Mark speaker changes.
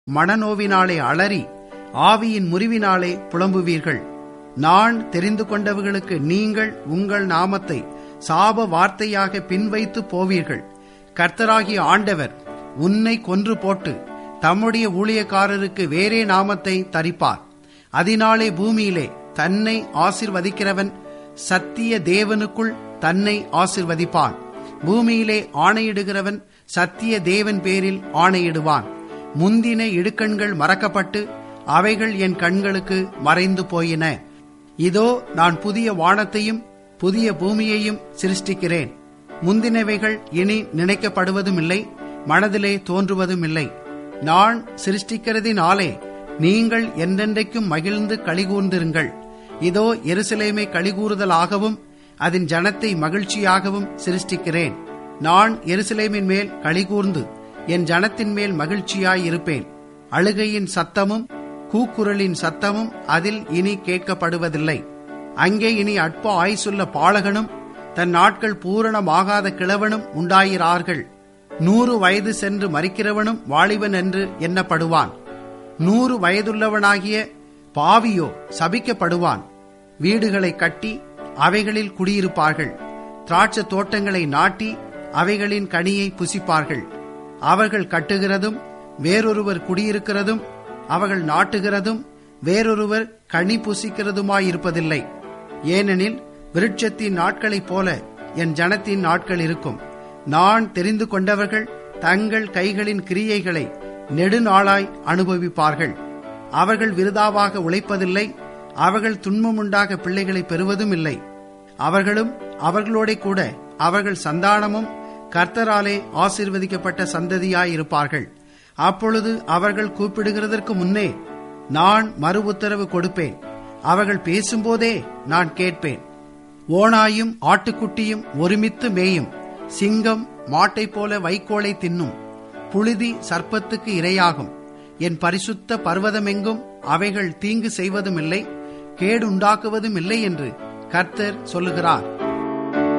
Speaker 1: மனநோவினாலே அலறி ஆவியின் முறிவினாலே புலம்புவீர்கள் நான் தெரிந்து கொண்டவர்களுக்கு நீங்கள் உங்கள் நாமத்தை சாப வார்த்தையாக பின்வைத்து போவீர்கள் கர்த்தராகிய ஆண்டவர் உன்னை கொன்று போட்டு தம்முடைய ஊழியக்காரருக்கு வேறே நாமத்தை தரிப்பார் அதனாலே பூமியிலே தன்னை ஆசிர்வதிக்கிறவன் சத்திய தேவனுக்குள் தன்னை ஆசிர்வதிப்பான் பூமியிலே ஆணையிடுகிறவன் சத்திய தேவன் பேரில் ஆணையிடுவான் முந்தின இடுக்கண்கள் மறக்கப்பட்டு அவைகள் என் கண்களுக்கு மறைந்து போயின இதோ நான் புதிய வானத்தையும் புதிய பூமியையும் சிருஷ்டிக்கிறேன் முந்தினவைகள் இனி நினைக்கப்படுவதும் இல்லை மனதிலே தோன்றுவதும் இல்லை நான் சிருஷ்டிக்கிறதினாலே நீங்கள் என்றென்றைக்கும் மகிழ்ந்து கலிகூர்ந்திருங்கள் இதோ எருசலேமை கலிகூறுதலாகவும் அதன் ஜனத்தை மகிழ்ச்சியாகவும் சிருஷ்டிக்கிறேன் நான் எருசலேமின் மேல் கலிகூர்ந்து என் ஜனத்தின் மேல் மகிழ்ச்சியாயிருப்பேன் அழுகையின் சத்தமும் கூக்குரலின் சத்தமும் அதில் இனி கேட்கப்படுவதில்லை அங்கே இனி அற்ப ஆயுசுள்ள பாலகனும் தன் நாட்கள் பூரணமாகாத கிழவனும் உண்டாயிரார்கள் நூறு வயது சென்று மறிக்கிறவனும் வாலிபன் என்று எண்ணப்படுவான் நூறு வயதுள்ளவனாகிய பாவியோ சபிக்கப்படுவான் வீடுகளை கட்டி அவைகளில் குடியிருப்பார்கள் திராட்சை தோட்டங்களை நாட்டி அவைகளின் கனியை புசிப்பார்கள் அவர்கள் கட்டுகிறதும் வேறொருவர் குடியிருக்கிறதும் அவர்கள் நாட்டுகிறதும் வேறொருவர் கனி புசிக்கிறதுமாயிருப்பதில்லை ஏனெனில் விருட்சத்தின் நாட்களைப் போல என் ஜனத்தின் நாட்கள் இருக்கும் நான் தெரிந்து கொண்டவர்கள் தங்கள் கைகளின் கிரியைகளை நெடுநாளாய் அனுபவிப்பார்கள் அவர்கள் விருதாவாக உழைப்பதில்லை அவர்கள் துன்பமுண்டாக பிள்ளைகளை பெறுவதும் இல்லை அவர்களும் அவர்களோட கூட அவர்கள் சந்தானமும் கர்த்தராலே ஆசீர்வதிக்கப்பட்ட சந்ததியாயிருப்பார்கள் அப்பொழுது அவர்கள் கூப்பிடுகிறதற்கு முன்னே நான் மறு உத்தரவு கொடுப்பேன் அவர்கள் பேசும்போதே நான் கேட்பேன் ஓனாயும் ஆட்டுக்குட்டியும் ஒருமித்து மேயும் சிங்கம் மாட்டைப் போல வைக்கோலை தின்னும் புழுதி சர்ப்பத்துக்கு இரையாகும் என் பரிசுத்த பர்வதமெங்கும் அவைகள் தீங்கு செய்வதும் இல்லை கேடுண்டாக்குவதும் இல்லை என்று கர்த்தர் சொல்லுகிறார்